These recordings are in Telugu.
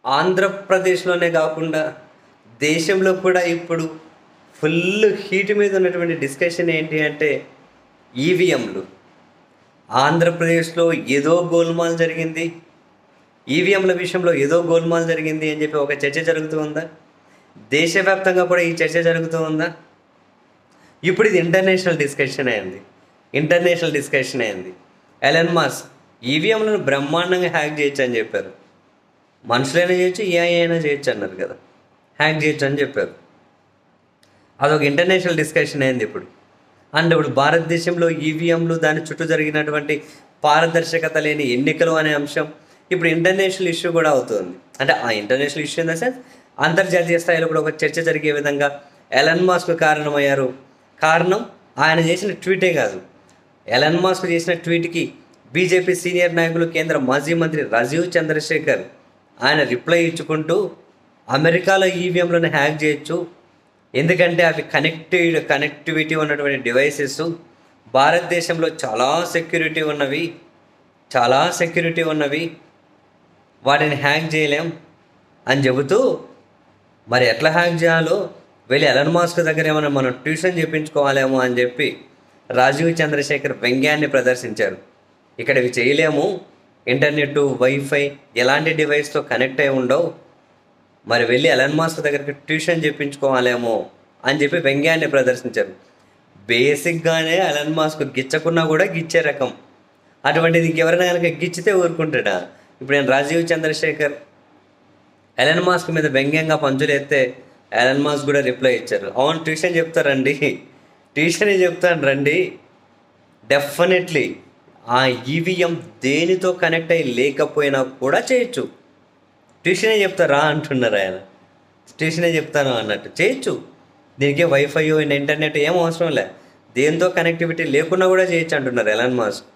ఆంధ్రప్రదేశ్లోనే కాకుండా దేశంలో కూడా ఇప్పుడు ఫుల్ హీట్ మీద ఉన్నటువంటి డిస్కషన్ ఏంటి అంటే ఈవీఎంలు ఆంధ్రప్రదేశ్లో ఏదో గోల్మాల్ జరిగింది ఈవీఎంల విషయంలో ఏదో గోల్మాల్ జరిగింది అని చెప్పి ఒక చర్చ జరుగుతూ ఉందా దేశవ్యాప్తంగా కూడా ఈ చర్చ జరుగుతూ ఉందా ఇప్పుడు ఇది ఇంటర్నేషనల్ డిస్కషన్ అయింది ఇంటర్నేషనల్ డిస్కషన్ అయింది ఎలన్ మాస్ ఈవీఎంలను బ్రహ్మాండంగా హ్యాక్ చేయొచ్చు అని చెప్పారు మనుషులైనా చేయొచ్చు ఏ అయినా చేయొచ్చు అన్నారు కదా హ్యాక్ చేయొచ్చు అని చెప్పారు అదొక ఇంటర్నేషనల్ డిస్కషన్ అయింది ఇప్పుడు అండ్ ఇప్పుడు భారతదేశంలో ఈవీఎంలు దాని చుట్టూ జరిగినటువంటి పారదర్శకత లేని ఎన్నికలు అనే అంశం ఇప్పుడు ఇంటర్నేషనల్ ఇష్యూ కూడా అవుతుంది అంటే ఆ international issue in the sense అంతర్జాతీయ స్థాయిలో కూడా ఒక చర్చ జరిగే విధంగా ఎలన్ మాస్క్ కారణమయ్యారు కారణం ఆయన చేసిన ట్వీటే కాదు ఎలన్ మాస్క్ చేసిన ట్వీట్కి బీజేపీ సీనియర్ నాయకులు కేంద్ర మాజీ మంత్రి రాజీవ్ చంద్రశేఖర్ ఆయన రిప్లై ఇచ్చుకుంటూ అమెరికాలో ఈవీఎంలను హ్యాక్ చేయొచ్చు ఎందుకంటే అవి కనెక్టివ్ కనెక్టివిటీ ఉన్నటువంటి డివైసెస్ భారతదేశంలో చాలా సెక్యూరిటీ ఉన్నవి చాలా సెక్యూరిటీ ఉన్నవి వాటిని హ్యాక్ చేయలేం అని చెబుతూ మరి ఎట్లా హ్యాక్ చేయాలో వెళ్ళి ఎలన్ మాస్క్ దగ్గర ఏమైనా మనం ట్యూషన్ చెప్పించుకోవాలేమో అని చెప్పి రాజీవ్ చంద్రశేఖర్ వ్యంగ్యాన్ని ప్రదర్శించారు ఇక్కడ ఇవి చేయలేము ఇంటర్నెట్ వైఫై ఎలాంటి డివైస్తో కనెక్ట్ అయి ఉండవు మరి వెళ్ళి ఎలన్ మాస్క్ దగ్గరికి ట్యూషన్ చెప్పించుకోవాలేమో అని చెప్పి వ్యంగ్యాన్ని ప్రదర్శించారు బేసిక్గానే ఎలన్ మాస్క్ గిచ్చకున్నా కూడా గిచ్చే రకం అటువంటిది ఇంకెవరైనా కనుక గిచ్చితే ఊరుకుంటాడా ఇప్పుడు నేను రాజీవ్ చంద్రశేఖర్ ఎలన్ మాస్క్ మీద వ్యంగ్యంగా పంచులేస్తే ఎలన్ మాస్క్ కూడా రిప్లై ఇచ్చారు అవును ట్యూషన్ చెప్తారండి ట్యూషనే చెప్తాను రండి డెఫినెట్లీ ఆ ఈవీఎం దేనితో కనెక్ట్ అయ్యి లేకపోయినా కూడా చేయొచ్చు ట్యూషనే చెప్తారా అంటున్నారు ఆయన ట్యూషనే చెప్తాను అన్నట్టు చేయొచ్చు దీనికి వైఫై ఇంటర్నెట్ ఏం అవసరం లే దేంతో కనెక్టివిటీ లేకున్నా కూడా చేయొచ్చు అంటున్నారు ఎలాన్ మాస్క్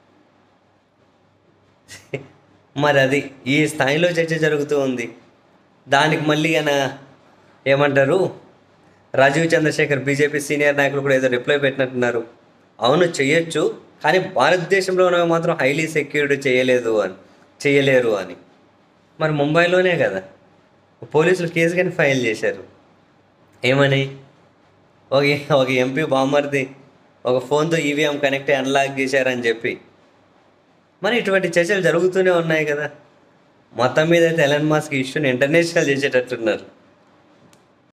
మరి అది ఈ స్థాయిలో చర్చ జరుగుతూ ఉంది దానికి మళ్ళీ ఆయన ఏమంటారు రాజీవ్ చంద్రశేఖర్ బీజేపీ సీనియర్ నాయకులు కూడా ఏదో రిప్లై పెట్టినట్టున్నారు అవును చేయొచ్చు కానీ భారతదేశంలో ఉన్నవి మాత్రం హైలీ సెక్యూర్డ్ చేయలేదు అని చేయలేరు అని మరి ముంబైలోనే కదా పోలీసులు కేసు కానీ ఫైల్ చేశారు ఏమని ఒక ఒక ఎంపీ బామ్మర్ది ఒక ఫోన్తో ఈవీఎం కనెక్ట్ అయ్యి అన్లాక్ చేశారని చెప్పి మరి ఇటువంటి చర్చలు జరుగుతూనే ఉన్నాయి కదా మొత్తం మీద అయితే ఎలన్ మాస్క్ ఇష్యూని ఇంటర్నేషనల్ చేసేటట్టున్నారు